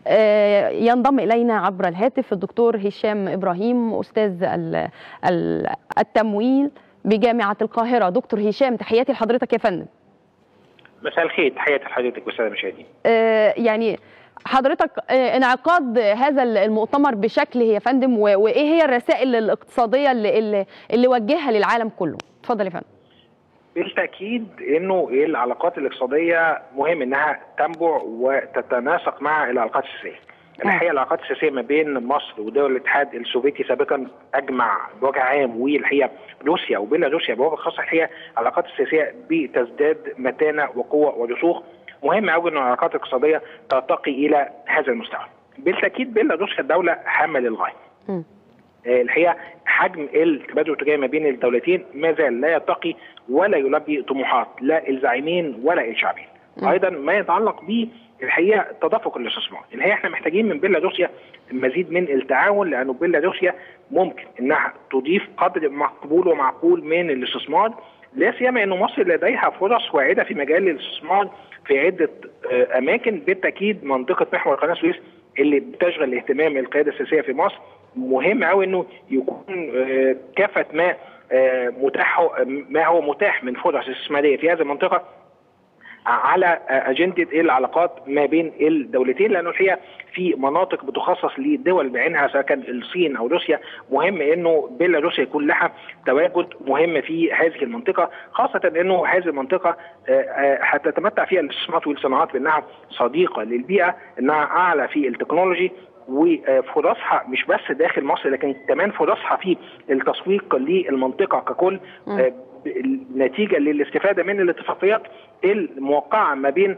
ينضم الينا عبر الهاتف الدكتور هشام ابراهيم استاذ التمويل بجامعه القاهره دكتور هشام تحياتي لحضرتك يا فندم مساء الخير تحياتي لحضرتك والساده المشاهدين يعني حضرتك انعقاد هذا المؤتمر بشكل يا فندم وايه هي الرسائل الاقتصاديه اللي اللي, اللي وجهها للعالم كله اتفضل يا فندم بالتاكيد انه العلاقات الاقتصاديه مهم انها تنبع وتتناسق مع العلاقات السياسيه. الحقيقه العلاقات السياسيه ما بين مصر ودول الاتحاد السوفيتي سابقا اجمع بوجه عام والحقيقه روسيا وبيلاروسيا بوجه خاص الحقيقه العلاقات السياسيه بتزداد متانه وقوه ورسوخ مهم قوي ان العلاقات الاقتصاديه ترتقي الى هذا المستوى. بالتاكيد بيلاروسيا دوله هامه للغايه. الحقيقه حجم التبادل التجاري ما بين الدولتين ما زال لا يرتقي ولا يلبي طموحات لا الزعيمين ولا الشعبين. ايضا ما يتعلق به الحقيقه تدفق الاستثمار، الحقيقه احنا محتاجين من بيلاروسيا مزيد من التعاون لانه بيلاروسيا ممكن انها تضيف قدر مقبول ومعقول من الاستثمار لا سيما انه مصر لديها فرص واعده في مجال الاستثمار في عده اماكن بالتاكيد منطقه محور قناه السويس اللي بتشغل اهتمام القياده السياسيه في مصر مهم قوي انه يكون كافه ما متاح ما هو متاح من فرص استثماريه في هذه المنطقه على اجنده العلاقات ما بين الدولتين لانه الحقيقه في مناطق بتخصص لدول بعينها سواء كان الصين او روسيا مهم انه بيلاروسيا يكون لها تواجد مهم في هذه المنطقه خاصه انه هذه المنطقه هتتمتع فيها الاستثمارات والصناعات بانها صديقه للبيئه انها اعلى في التكنولوجي وفرصها مش بس داخل مصر لكن كمان فرصها في التسويق للمنطقه ككل نتيجه للاستفاده من الاتفاقيات الموقعه ما بين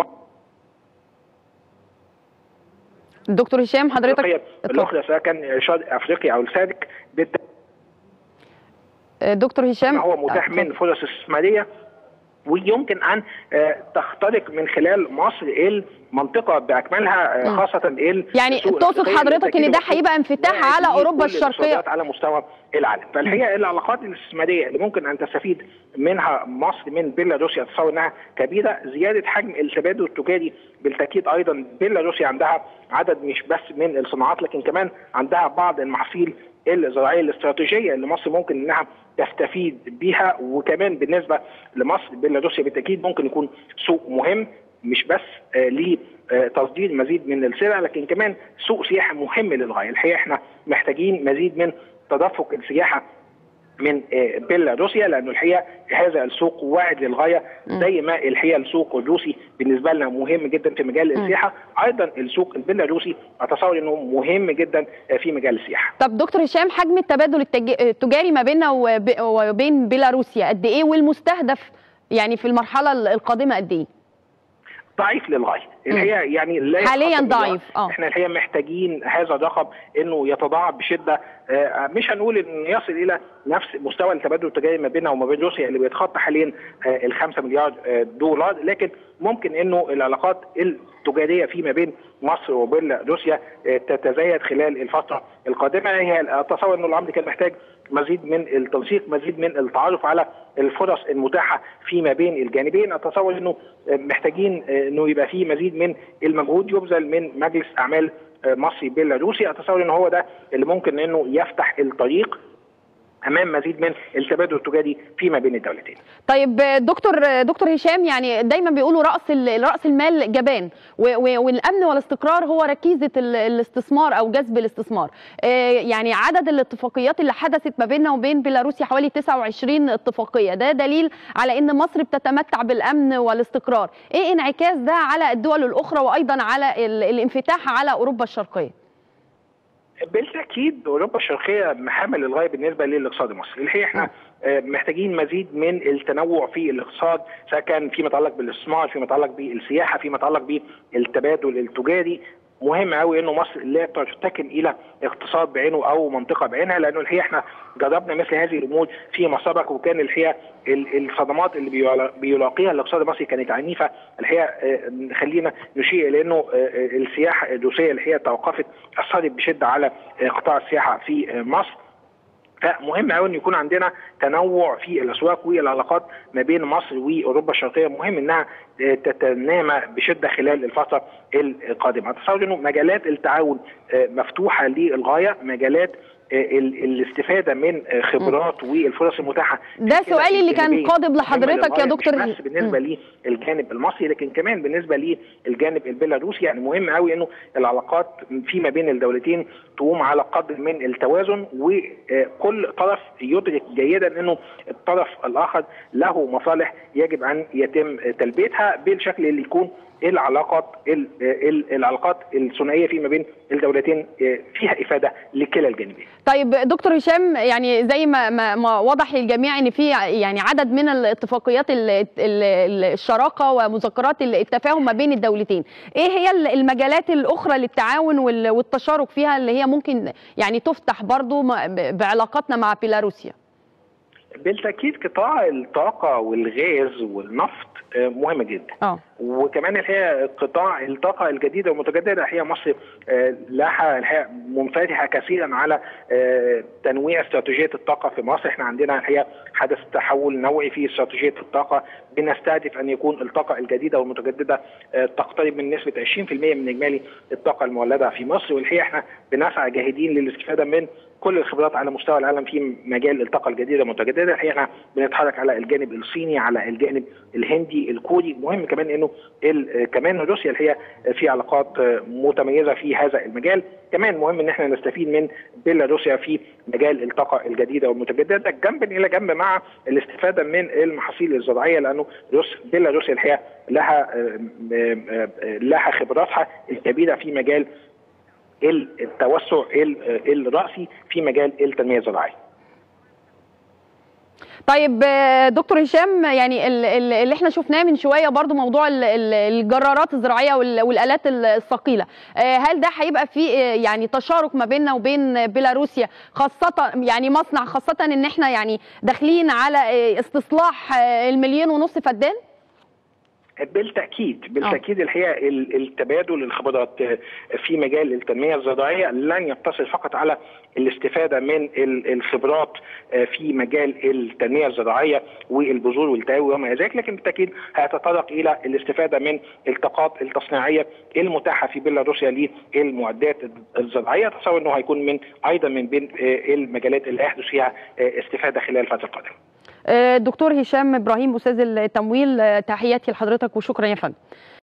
دكتور هشام حضرتك الاخرى سواء كان شرق افريقيا او السادك دكتور هشام هو متاح من فرص استثماريه ويمكن ان تخترق من خلال مصر المنطقه باكملها خاصه ال يعني تقصد حضرتك ان ده هيبقى انفتاح على اوروبا الشرقيه على مستوى العالم فالحقيقه العلاقات الاستثماريه اللي ممكن ان تستفيد منها مصر من بيلاروسيا اتصور انها كبيره زياده حجم التبادل التجاري بالتاكيد ايضا بيلاروسيا عندها عدد مش بس من الصناعات لكن كمان عندها بعض المحاصيل الزراعيه الاستراتيجيه اللي مصر ممكن انها تستفيد بها وكمان بالنسبه لمصر بيلاروسيا بالتاكيد ممكن يكون سوق مهم مش بس لتصدير مزيد من السلع لكن كمان سوق سياحه مهم للغايه الحقيقه احنا محتاجين مزيد من تدفق السياحه من بيلاروسيا لانه الحقيقه هذا السوق واعد للغايه زي ما الحقيقه السوق الروسي بالنسبه لنا مهم جدا في مجال السياحه ايضا السوق البيلاروسي اتصور انه مهم جدا في مجال السياحه. طب دكتور هشام حجم التبادل التجاري ما بيننا وبين بيلاروسيا قد ايه والمستهدف يعني في المرحله القادمه قد ايه؟ ضعيف للغايه الحقيقه يعني لا حاليا ضعيف اه احنا الحقيقه محتاجين هذا الرقم انه يتضاعف بشده آه مش هنقول انه يصل الى نفس مستوى التبادل التجاري ما بيننا وما بين روسيا اللي بيتخطى حاليا آه ال 5 مليار آه دولار لكن ممكن انه العلاقات التجاريه فيما بين مصر وبين روسيا تتزايد خلال الفتره القادمه هي اتصور انه الامر كان محتاج مزيد من التنسيق مزيد من التعرف على الفرص المتاحه فيما بين الجانبين اتصور انه محتاجين انه يبقى في مزيد من المجهود يبذل من مجلس اعمال مصري بيلاروسي اتصور ان هو ده اللي ممكن انه يفتح الطريق امام مزيد من التبادل التجاري فيما بين الدولتين. طيب دكتور دكتور هشام يعني دايما بيقولوا راس راس المال جبان والامن والاستقرار هو ركيزه الاستثمار او جذب الاستثمار. يعني عدد الاتفاقيات اللي حدثت ما بيننا وبين بيلاروسيا حوالي 29 اتفاقيه ده دليل على ان مصر بتتمتع بالامن والاستقرار. ايه انعكاس ده على الدول الاخرى وايضا على الانفتاح على اوروبا الشرقيه؟ بالتاكيد اوروبا الشرقيه محامه للغايه بالنسبه للاقتصاد المصري، الحقيقه احنا محتاجين مزيد من التنوع في الاقتصاد سواء كان فيما يتعلق بالاستثمار، فيما يتعلق بالسياحه، فيما يتعلق بالتبادل التجاري، مهم قوي انه مصر لا ترتكن الى اقتصاد بعينه او منطقه بعينها لانه الحقيقه احنا جربنا مثل هذه الامور فيما سبق وكان الحقيقه الصدمات اللي بيلاقيها الاقتصاد المصري كانت عنيفه الحقيقه خلينا نشير الى انه السياحه الروسيه الحقيقه توقفت اثرت بشده على قطاع السياحه في مصر فمهم قوي ان يكون عندنا تنوع في الاسواق والعلاقات ما بين مصر واوروبا الشرقيه مهم انها تتنامى بشده خلال الفتره القادمه اتصور انه مجالات التعاون مفتوحه للغايه مجالات الاستفاده من خبرات والفرص المتاحه ده سؤالي اللي كان قاضب لحضرتك يا دكتور مش بس بالنسبه للجانب المصري لكن كمان بالنسبه للجانب البيلاروسي يعني مهم قوي انه العلاقات فيما بين الدولتين تقوم على قدر من التوازن وكل طرف يدرك جيدا انه الطرف الاخر له مصالح يجب ان يتم تلبيتها بالشكل اللي يكون العلاقات العلاقات الثنائيه فيما بين الدولتين فيها افاده لكلا الجانبين. طيب دكتور هشام يعني زي ما ما وضح للجميع ان في يعني عدد من الاتفاقيات الشراكه ومذكرات التفاهم ما بين الدولتين، ايه هي المجالات الاخرى للتعاون والتشارك فيها اللي هي ممكن يعني تفتح برضو بعلاقاتنا مع بيلاروسيا؟ بالتاكيد قطاع الطاقه والغاز والنفط مهمه جدا أوه. وكمان الحقيقه قطاع الطاقه الجديده والمتجدده الحقيقه مصر لها الحقيقه منفتحه كثيرا على تنويع استراتيجيه الطاقه في مصر احنا عندنا الحقيقه حدث تحول نوعي في استراتيجيه الطاقه بنستهدف ان يكون الطاقه الجديده والمتجدده تقترب من نسبه 20% من اجمالي الطاقه المولده في مصر والحقيقه احنا بنسعى جاهدين للاستفاده من كل الخبرات على مستوى العالم في مجال الطاقه الجديده المتجدده الحقيقه احنا بنتحرك على الجانب الصيني على الجانب الهندي الكوري مهم كمان انه كمان روسيا الحقيقه في علاقات متميزه في هذا المجال كمان مهم ان احنا نستفيد من بيلاروسيا في مجال الطاقه الجديده والمتجدده جنبا الى جنب مع الاستفاده من المحاصيل الزراعيه لانه روس بيلاروسيا الحقيقه لها لها خبراتها الكبيره في مجال التوسع الراسي في مجال التنميه الزراعيه. طيب دكتور هشام يعني اللي احنا شفناه من شويه برضو موضوع الجرارات الزراعيه والالات الثقيله هل ده هيبقى في يعني تشارك ما بيننا وبين بيلاروسيا خاصه يعني مصنع خاصه ان احنا يعني داخلين على استصلاح المليون ونص فدان؟ بالتاكيد بالتاكيد الحقيقه التبادل الخبرات في مجال التنميه الزراعيه لن يقتصر فقط على الاستفاده من الخبرات في مجال التنميه الزراعيه والبذور والتهوي وما الى ذلك لكن بالتاكيد هيتطرق الى الاستفاده من الطاقات التصنيعيه المتاحه في بيلاروسيا للمعدات الزراعيه اتصور انه هيكون من ايضا من بين المجالات اللي هيحدث فيها استفاده خلال الفتره القادمه. دكتور هشام ابراهيم استاذ التمويل تحياتي لحضرتك وشكرا يا فندم